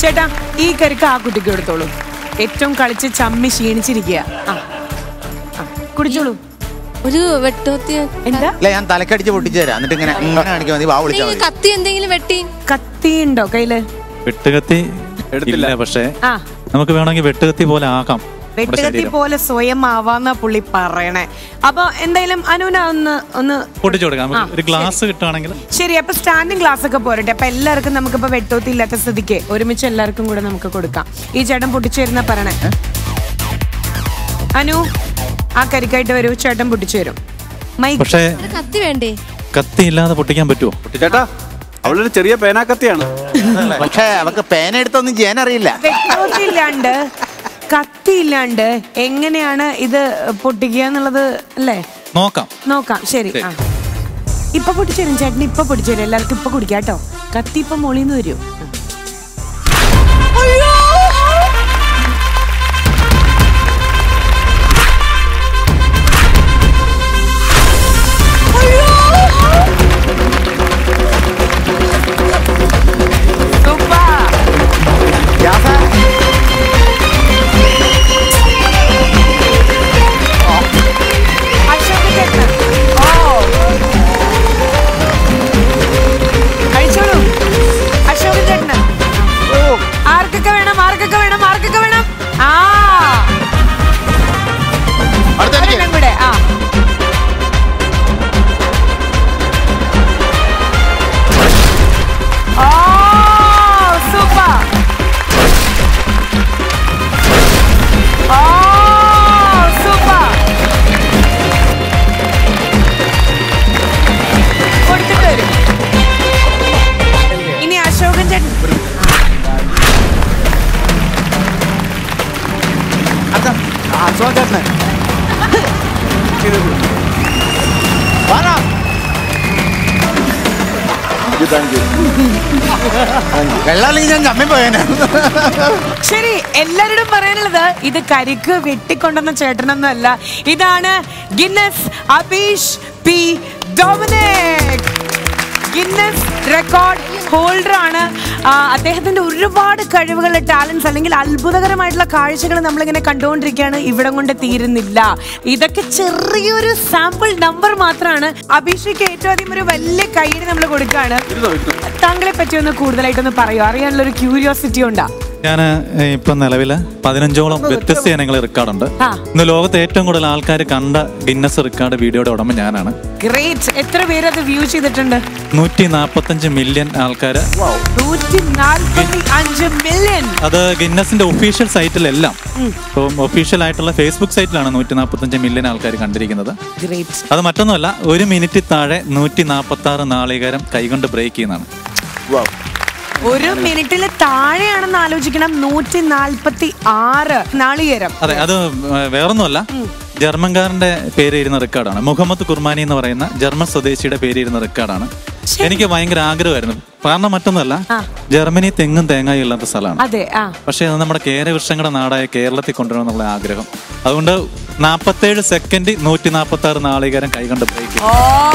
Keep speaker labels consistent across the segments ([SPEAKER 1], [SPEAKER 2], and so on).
[SPEAKER 1] ചേട്ടാ ഈ കരിക്ക് ആ കുട്ടിക്ക് എടുത്തോളൂ ഏറ്റവും കളിച്ച് ചമ്മി ക്ഷീണിച്ചിരിക്കുക ആ ആ, കുടിച്ചോളൂ
[SPEAKER 2] ഒരു വെട്ടോത്തി
[SPEAKER 1] എന്താ
[SPEAKER 3] ഇല്ല ഞാൻ തലക്കടിച്ച് പൊട്ടിച്ചു തരാം എന്നിട്ട് ഇങ്ങനെ ഇങ്ങനെ കാണിക്കാൻ മതി വാ വിളിച്ചാൽ മതി
[SPEAKER 2] കത്തി എന്തെങ്കിലും വെട്ടി
[SPEAKER 1] കത്തി ഉണ്ടോ കയ്യില്
[SPEAKER 4] വെട്ടുകത്തി
[SPEAKER 5] എടുത്തില്ല.
[SPEAKER 4] ഇല്ല പക്ഷേ
[SPEAKER 1] ആ
[SPEAKER 4] നമുക്ക് വേണമെങ്കിൽ വെട്ടുകത്തി പോലെ ആക്കാം നമ്മുടെ
[SPEAKER 1] വെട്ടുകത്തി
[SPEAKER 4] ശരീരം.
[SPEAKER 1] പോലെ സ്വയം ആവാന്ന പുള്ളി പറയണേ അപ്പൊ എന്തായാലും അനുന ഒന്ന് ഒന്ന്
[SPEAKER 4] പൊട്ടിച്ചു കൊടുക്കാം നമുക്ക്
[SPEAKER 1] ആ,
[SPEAKER 4] ഒരു ഗ്ലാസ് കിട്ടുകയാണെങ്കിൽ
[SPEAKER 1] ശരി അപ്പൊ സ്റ്റാൻഡിങ് ക്ലാസ് ഒക്കെ പോരട്ടെ അപ്പൊ എല്ലാവർക്കും നമുക്കിപ്പോ വെട്ടോത്തി ഇല്ലാത്ത സ്ഥിതിക്ക് ഒരുമിച്ച് എല്ലാവർക്കും കൂടെ നമുക്ക് കൊടുക്കാം ഈ ചേട്ടൻ പൊട്ടിച്ചു തരുന്ന പറയണേ അനു ആ കരിക്കായിട്ട് വരൂ ചേട്ടൻ പൊട്ടിച്ചു തരും മൈക്ക്
[SPEAKER 4] പക്ഷേ
[SPEAKER 2] ഒരു കത്തി വേണ്ടേ
[SPEAKER 4] കത്തി ഇല്ലാതെ പൊട്ടിക്കാൻ പറ്റുമോ
[SPEAKER 5] ചേട്ടാ അവളൊരു ചെറിയ പേനാക്കത്തിയാണ്
[SPEAKER 3] പക്ഷേ അവക്ക് പേന എടുത്തൊന്നും ചെയ്യാൻ അറിയില്ല
[SPEAKER 1] വെട്ടോത്തി ഇല്ലാണ്ട് കത്തി ഇല്ലാണ്ട് എങ്ങനെയാണ് ഇത് പൊട്ടിക്കുക എന്നുള്ളത് അല്ലേ
[SPEAKER 4] നോക്കാം
[SPEAKER 1] നോക്കാം ശരി ആ ഇപ്പൊ പൊട്ടിച്ചേരും ചേട്ടൻ ഇപ്പൊ പൊട്ടിച്ചേരും എല്ലാവർക്കും ഇപ്പൊ കുടിക്കാം കേട്ടോ കത്തി ഇപ്പൊ മൊളിന്ന് വരും അശോക് ചേട്ടൻ ഓ കഴിച്ചോളൂ അശോക് ചേട്ടന് ആർക്കൊക്കെ വേണം ആർക്കൊക്കെ വേണം ആർക്കൊക്കെ വേണം ആ
[SPEAKER 3] അടുത്ത എനിക്ക്
[SPEAKER 1] ഒരെണ്ണം കൂടെ ആ ഓ സൂപ്പർ ഓ സൂപ്പർ കൊടുത്തിട്ട് വരും ഇനി അശോകൻ ചേട്ടൻ
[SPEAKER 3] അടുത്ത ആ, അശോക് ചേട്ടന് വാടാ. വെള്ളം അല്ലെങ്കിൽ ഞാൻ ചമ്മി പോയേനെ
[SPEAKER 1] ശരി എല്ലാവരോടും പറയാനുള്ളത് ഇത് കരിക്ക് വെട്ടിക്കൊണ്ടുവന്ന ചേട്ടനൊന്നുമല്ല ഇതാണ് Guinness Abeesh P Dominic Guinness record holder ആണ് ആ, അദ്ദേഹത്തിന്റെ ഒരുപാട് കഴിവുകൾ ടാലൻസ് അല്ലെങ്കിൽ അത്ഭുതകരമായിട്ടുള്ള കാഴ്ചകൾ നമ്മളിങ്ങനെ കണ്ടുകൊണ്ടിരിക്കുകയാണ് ഇവിടം കൊണ്ട് തീരുന്നില്ല ഇതൊക്കെ ചെറിയൊരു സാമ്പിൾ നമ്പർ മാത്രമാണ് അഭിഷേക്ക് ഏറ്റവും ആദ്യം ഒരു വലിയ കൈയ്യടി നമ്മൾ കൊടുക്കുകയാണ് താങ്കളെ പറ്റി ഒന്ന് കൂടുതലായിട്ടൊന്ന് പറയൂ അറിയാനുള്ള ഒരു ക്യൂരിയോസിറ്റി ഉണ്ടാ
[SPEAKER 4] ഞാൻ ഇപ്പൊ നിലവില് പതിനഞ്ചോളം വ്യത്യസ്ത ഇനങ്ങൾ റെക്കോർഡുണ്ട്
[SPEAKER 1] ആ.
[SPEAKER 4] ഇന്ന് ലോകത്ത് ഏറ്റവും കൂടുതൽ ആൾക്കാർ കണ്ട ഗിന്നസ് റെക്കോർഡ് വീഡിയോയുടെ ഉടമ ഞാനാണ്
[SPEAKER 1] ഗ്രേറ്റ് എത്ര പേര് അത് വ്യൂ ചെയ്തിട്ടുണ്ട്
[SPEAKER 4] നൂറ്റി നാൽപ്പത്തഞ്ച് മില്യൺ ആൾക്കാർ
[SPEAKER 1] നൂറ്റി നാൽപ്പത്തി അഞ്ച് മില്യൺ
[SPEAKER 4] അത് ഗിന്നസിന്റെ ഒഫീഷ്യൽ സൈറ്റിലെല്ലാം ഇപ്പം ഒഫീഷ്യൽ ആയിട്ടുള്ള ഫേസ്ബുക്ക് സൈറ്റിലാണ് നൂറ്റി നാൽപ്പത്തഞ്ച് മില്യൺ ആൾക്കാർ കണ്ടിരിക്കുന്നത്
[SPEAKER 1] ഗ്രേറ്റ്
[SPEAKER 4] അത് മറ്റൊന്നുമല്ല ഒരു മിനിറ്റ് താഴെ നൂറ്റി നാൽപ്പത്തി ആറ് നാളികേരം കൈകൊണ്ട് ബ്രേക്ക് ചെയ്യുന്നതാണ്
[SPEAKER 1] ഒരു മിനിറ്റിൽ താഴെയാണെന്ന് ആലോചിക്കണം നൂറ്റി നാൽപ്പത്തി ആറ് നാളികേരം
[SPEAKER 4] അതെ അത് വേറൊന്നുമല്ല ജർമ്മൻകാരന്റെ പേര് ഇരുന്ന റെക്കോർഡാണ് മുഹമ്മദ് കുർമാനി എന്ന് പറയുന്ന ജർമ്മൻ സ്വദേശിയുടെ പേര് ഇരുന്ന റെക്കോർഡാണ് എനിക്ക് ഭയങ്കര ആഗ്രഹമായിരുന്നു കാരണം മറ്റൊന്നുമല്ല ജർമ്മനി തെങ്ങും തേങ്ങായും ഇല്ലാത്ത സ്ഥലമാണ്
[SPEAKER 1] അതെ ആ
[SPEAKER 4] പക്ഷേ അത് നമ്മുടെ കേരവൃക്ഷങ്ങളുടെ നാടായ കേരളത്തിൽ കൊണ്ടുവരണമെന്നുള്ള ആഗ്രഹം അതുകൊണ്ട് നാൽപ്പത്തേഴ് സെക്കൻഡ് നൂറ്റി നാൽപ്പത്തി ആറ് നാളികേരം കൈകൊണ്ട് ബ്രേക്ക് ചെയ്തു.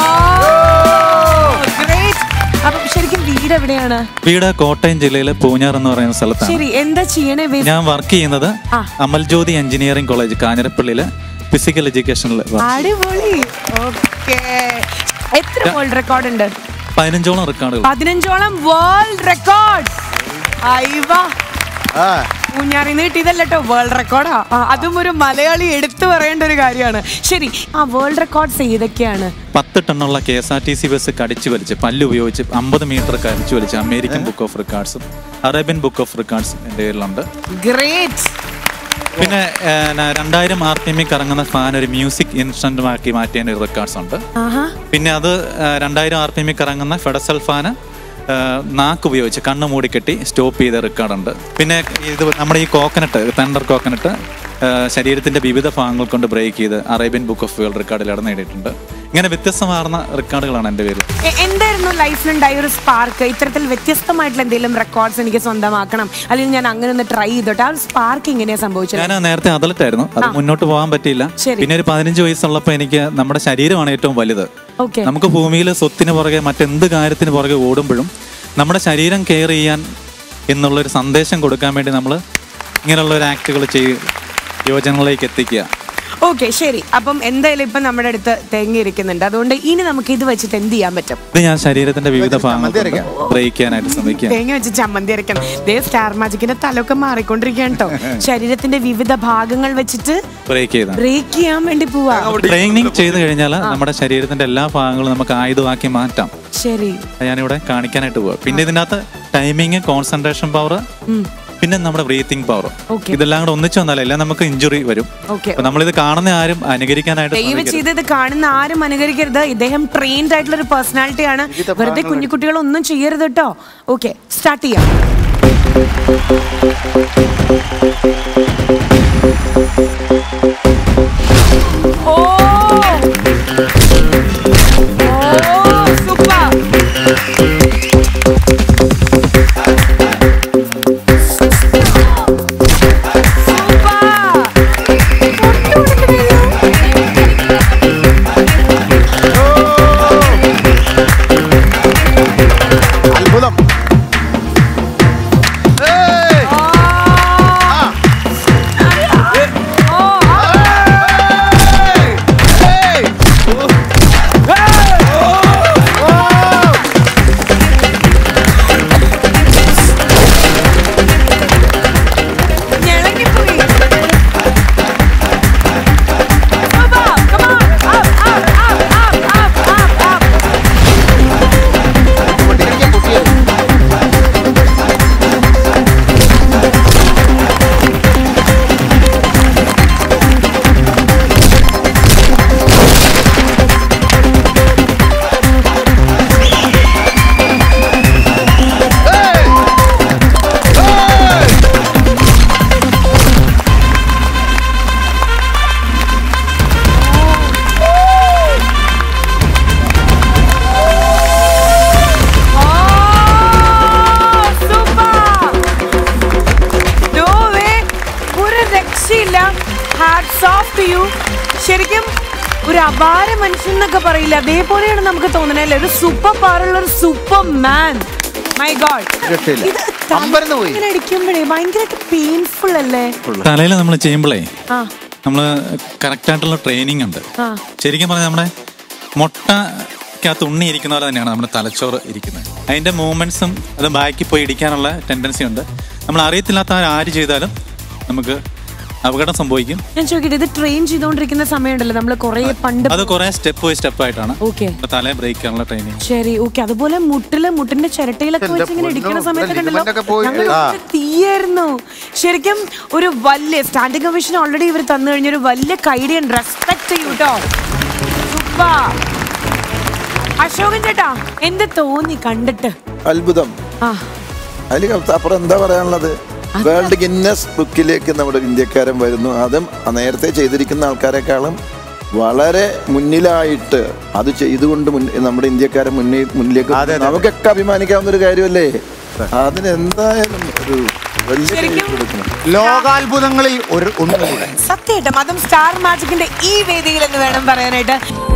[SPEAKER 1] ഗ്രേറ്റ് അപ്പൊ ശരിക്കും വീട് എവിടെയാണ്
[SPEAKER 4] വീട് കോട്ടയം ജില്ലയിലെ പൂഞ്ഞാർ എന്ന് പറയുന്ന സ്ഥലത്താണ്
[SPEAKER 1] ശരി എന്താ ചെയ്യണേ ബേസ്
[SPEAKER 4] ഞാൻ വർക്ക് ചെയ്യുന്നത്
[SPEAKER 1] ആ.
[SPEAKER 4] അമൽജ്യോതി എഞ്ചിനീയറിംഗ് കോളേജ് കാഞ്ഞിരപ്പള്ളിയില് ഫിസിക്കൽ എഡ്യൂക്കേഷനിൽ
[SPEAKER 1] അടിപൊളി ഓക്കെ എത്ര വേൾഡ് റെക്കോർഡ് ഉണ്ട്
[SPEAKER 4] പതിനഞ്ചോളം റെക്കോർഡുകൾ
[SPEAKER 1] പതിനഞ്ചോളം വേൾഡ് റെക്കോർഡ് അയ്യവാ
[SPEAKER 3] ആ
[SPEAKER 1] ഊഞ്ഞാറിന്ന് കിട്ടിയതല്ല കേട്ടോ വേൾഡ് റെക്കോർഡാ ആ, അതും ഒരു മലയാളി എടുത്തു പറയേണ്ട ഒരു കാര്യമാണ് ശരി ആ വേൾഡ് റെക്കോർഡ്സ് ഏതൊക്കെയാണ്
[SPEAKER 4] പത്ത് ടണ്ണുള്ള K S R T C bus കടിച്ചു വലിച്ച് പല്ല് ഉപയോഗിച്ച് അമ്പത് മീറ്റർ കടിച്ചു വലിച്ച് അമേരിക്കൻ ബുക്ക് ഓഫ് റെക്കോർഡ്സും അറേബ്യൻ ബുക്ക് ഓഫ് റെക്കോർഡ്സും എൻ്റെ പേരിലുണ്ട്
[SPEAKER 1] ഗ്രേറ്റ്
[SPEAKER 4] പിന്നെ ഏഹ്, ന- രണ്ടായിരം ആർ പി എമ്മിൽ കറങ്ങുന്ന ഫാൻ ഒരു മ്യൂസിക് ഇൻസ്ട്രുമെന്റുമാക്കി മാറ്റിയ ഒരു റെക്കോർഡ്സ് ഉണ്ട്
[SPEAKER 1] ആഹാ
[SPEAKER 4] പിന്നെ അത് ഏഹ്, രണ്ടായിരം ആർ പി എമ്മിൽ കറങ്ങുന്ന ഫെഡസൽ ഫാന് ഏഹ്, നാക്ക് ഉപയോഗിച്ച് കണ്ണ് മൂടിക്കെട്ടി സ്റ്റോപ്പ് ചെയ്ത റെക്കോർഡുണ്ട് പിന്നെ ഇത് നമ്മുടെ ഈ കോക്കനട്ട് തണ്ടർ കോക്കനട്ട് ഏഹ്, ശരീരത്തിന്റെ വിവിധ ഭാഗങ്ങൾ കൊണ്ട് ബ്രേക്ക് ചെയ്ത് അറേബ്യൻ ബുക്ക് ഓഫ് വേൾഡ് റെക്കോർഡിൽ ഇടം നേടിയിട്ടുണ്ട് ഇങ്ങനെ വ്യത്യസ്തമാർന്ന റെക്കോർഡുകളാണ് എൻ്റെ പേര്
[SPEAKER 1] എ- എന്തായിരുന്നു ലൈഫിലുണ്ടായ ഒരു സ്പാർക്ക് ഇത്തരത്തിൽ വ്യത്യസ്തമായിട്ടുള്ള എന്തെങ്കിലും റെക്കോർഡ്സ് എനിക്ക് സ്വന്തമാക്കണം അല്ലെങ്കിൽ ഞാൻ അങ്ങനെ ഒന്ന് ട്രൈ ചെയ്തോട്ടെ ആ സ്പാർക്ക് എങ്ങനെയാ സംഭവിച്ചത്
[SPEAKER 4] ഞാൻ നേരത്തെ അതലറ്റായിരുന്നു അത് മുന്നോട്ട് പോകാൻ പറ്റിയില്ല
[SPEAKER 1] ശരി.
[SPEAKER 4] പിന്നെ ഒരു പതിനഞ്ച് വയസ്സുള്ളപ്പോൾ എനിക്ക് നമ്മുടെ ശരീരമാണ് ഏറ്റവും വലുത്
[SPEAKER 1] ഓക്കെ
[SPEAKER 4] നമുക്ക് ഭൂമിയിൽ സ്വത്തിന് പുറകെ മറ്റെന്ത് കാര്യത്തിന് പുറകെ ഓടുമ്പോഴും നമ്മുടെ ശരീരം കെയർ ചെയ്യാൻ എന്നുള്ളൊരു സന്ദേശം കൊടുക്കാൻ വേണ്ടി നമ്മൾ ഇങ്ങനെയുള്ള ഒരു ആക്ടുകൾ ചെയ്ത് യുവജനങ്ങളിലേക്ക് എത്തിക്കുക
[SPEAKER 1] ഓക്കെ ശരി അപ്പം എന്തായാലും ഇപ്പൊ നമ്മുടെ അടുത്ത് തേങ്ങ ഇരിക്കുന്നുണ്ട് അതുകൊണ്ട് ഇനി നമുക്ക് ഇത് വെച്ചിട്ട് എന്ത് ചെയ്യാൻ പറ്റും
[SPEAKER 4] ഇത് ഞാൻ ശരീരത്തിന്റെ വിവിധ ഭാഗങ്ങൾ
[SPEAKER 3] ചമ്മന്തി അരയ്ക്കാം.
[SPEAKER 4] ബ്രേക്ക് ചെയ്യാനായിട്ട് ശ്രമിക്കുക
[SPEAKER 1] തേങ്ങ വെച്ച് ചമ്മന്തി അരയ്ക്കണം ദേ സ്റ്റാർ മാജിക്കിന്റെ തലൊക്കെ മാറിക്കൊണ്ടിരിക്കുകയാണ് കേട്ടോ ശരീരത്തിന്റെ വിവിധ ഭാഗങ്ങൾ വെച്ചിട്ട്
[SPEAKER 4] ബ്രേക്ക് ചെയ്താണ്
[SPEAKER 1] ബ്രേക്ക് ചെയ്യാൻ വേണ്ടി പോവാ
[SPEAKER 4] ട്രെയിനിങ് ചെയ്ത് കഴിഞ്ഞാൽ നമ്മുടെ ശരീരത്തിന്റെ എല്ലാ ഭാഗങ്ങളും നമുക്ക് ആയുധമാക്കി മാറ്റാം
[SPEAKER 1] ശരി
[SPEAKER 4] അത് ഞാനിവിടെ കാണിക്കാനായിട്ട് പോവാ പിന്നെ ഇതിനകത്ത് ടൈമിങ് കോൺസെൻട്രേഷൻ പവർ പിന്നെ നമ്മുടെ ബ്രീത്തിങ് പവർ
[SPEAKER 1] Okay.
[SPEAKER 4] ഇതെല്ലാം കൂടെ ഒന്നിച്ചു വന്നാലല്ല നമുക്ക് ഇഞ്ചുറി വരും
[SPEAKER 1] Okay.
[SPEAKER 4] അപ്പൊ നമ്മളിത് കാണുന്ന ആരും അനുകരിക്കാനായിട്ട്
[SPEAKER 1] ദയവ്
[SPEAKER 4] ശ്രമിക്കരുത്.
[SPEAKER 1] ചെയ്ത് ഇത് കാണുന്ന ആരും അനുകരിക്കരുത് ഇദ്ദേഹം ട്രെയിൻഡ് ആയിട്ടുള്ള ഒരു പേഴ്സണാലിറ്റിയാണ് വെറുതെ കുഞ്ഞു കുട്ടികൾ ഒന്നും ചെയ്യരുത് കേട്ടോ ഓക്കെ സ്റ്റാർട്ട് ചെയ്യാം ഓ ഓ സൂപ്പർ
[SPEAKER 3] അത്ഭുതം ഏയ്! ഏയ്!
[SPEAKER 1] ഞെളങ്ങിപ്പോയി. Super. Come on. Up, up, up, up, up, up, up.
[SPEAKER 3] പൊട്ടിക്കടിക്കാൻ പൊട്ടിയത്. ഏയ്! ഏയ്!
[SPEAKER 1] Oh, super. No way. ഒരു രക്ഷയില്ല ഹാറ്റ്സ് ഓഫ് ടു യു ശരിക്കും ഒരു അപാര മനുഷ്യൻ എന്നൊക്കെ പറയില്ല അതേപോലെയാണ് നമുക്ക് തോന്നുന്നത് അല്ലേ ഒരു സൂപ്പർ പവർ ഉള്ള ഒരു സൂപ്പർ മാൻ മൈ ഗോഡ്
[SPEAKER 3] രക്ഷയില്ല.
[SPEAKER 1] ഇത്
[SPEAKER 3] അമ്പരന്ന് പോയി.
[SPEAKER 1] ഇങ്ങനെ അടിക്കുമ്പോഴേ ഭയങ്കരമായിട്ട് പെയിൻഫുൾ അല്ലേ
[SPEAKER 4] തലയിൽ നമ്മൾ ചെയ്യുമ്പോഴേ
[SPEAKER 1] ആ
[SPEAKER 4] നമ്മൾ കറക്റ്റ് ആയിട്ടുള്ള ട്രെയിനിങ് ഉണ്ട്
[SPEAKER 1] ആ
[SPEAKER 4] ശരിക്കും പറഞ്ഞാൽ നമ്മുടെ മുട്ടക്കകത്ത് ഉണ്ണി ഇരിക്കുന്ന പോലെ തന്നെയാണ് നമ്മുടെ തലച്ചോറ് ഇരിക്കുന്നത് അതിന്റെ മൂവ്മെന്റ്സും അത് ബാക്കിൽ പോയി ഇടിക്കാനുള്ള ടെൻഡൻസി ഉണ്ട് നമ്മൾ അറിയത്തില്ലാത്ത ആര് ചെയ്താലും നമുക്ക് അപകടം സംഭവിക്കും
[SPEAKER 1] ഞാൻ ചോദിക്കട്ടെ ഇത് ട്രെയിൻ ചെയ്തുകൊണ്ടിരിക്കുന്ന സമയമുണ്ടല്ലോ നമ്മൾ കുറെ പണ്ട്
[SPEAKER 4] അത് കുറെ സ്റ്റെപ്പ് ബൈ സ്റ്റെപ്പ് ആയിട്ടാണ്
[SPEAKER 1] ഓക്കെ
[SPEAKER 4] തലയെ ബ്രേക്ക് ചെയ്യാനുള്ള ട്രെയിനിങ്
[SPEAKER 1] ശരി ഓക്കെ അതുപോലെ മുട്ടില് മുട്ടിന്റെ ചിരട്ടയിലൊക്കെ
[SPEAKER 3] എന്റെ
[SPEAKER 1] വെച്ച് ഇങ്ങനെ
[SPEAKER 3] പൊന്നോ,
[SPEAKER 1] ഇടിക്കുന്ന സമയത്ത്
[SPEAKER 3] ഇവിടെ
[SPEAKER 1] കണ്ടല്ലോ
[SPEAKER 3] ligament ഒക്കെ പോയിട്ട്.
[SPEAKER 1] ഞങ്ങൾ
[SPEAKER 3] ആ.
[SPEAKER 1] ഇവിടെ തീയായിരുന്നു ശരിക്കും ഒരു വലിയ സ്റ്റാൻഡിംഗ് കമ്മീഷൻ ഓൾറെഡി ഇവർ തന്നു കഴിഞ്ഞ ഒരു വലിയ കൈഡി ആൻഡ് റെസ്പെക്ട് ചെയ്യൂ കേട്ടോ സൂപ്പർ അശോകൻ ചേട്ടാ എന്ത് തോന്നി കണ്ടിട്ട്
[SPEAKER 6] അത്ഭുതം
[SPEAKER 1] ആ
[SPEAKER 6] അതിൽ അപ്പുറം എന്താ പറയാനുള്ളത് വേൾഡ് ഗിന്നസ് ബുക്കിലേക്ക് നമ്മുടെ ഇന്ത്യക്കാരൻ വരുന്നു അതും നേരത്തെ ചെയ്തിരിക്കുന്ന ആൾക്കാരെക്കാളും വളരെ മുന്നിലായിട്ട് അത് ചെയ്തുകൊണ്ട് മുൻ നമ്മുടെ ഇന്ത്യക്കാരൻ മുന്നിൽ മുന്നിലേക്ക്
[SPEAKER 3] അതെ, അതെ, അതെ.
[SPEAKER 6] നമുക്കൊക്കെ അഭിമാനിക്കാവുന്ന ഒരു കാര്യമല്ലേ അതിന് എന്തായാലും ഒരു വലിയ കൈ
[SPEAKER 1] ശരിക്കും?
[SPEAKER 6] കൊടുക്കണം
[SPEAKER 3] ലോകാത്ഭുതങ്ങളിൽ ഒരു ഒന്നുകൂടെ
[SPEAKER 1] സത്യമായിട്ടും അതും സ്റ്റാർ മാജിക്കിന്റെ ഈ വേദിയിൽ എന്ന് വേണം പറയാനായിട്ട്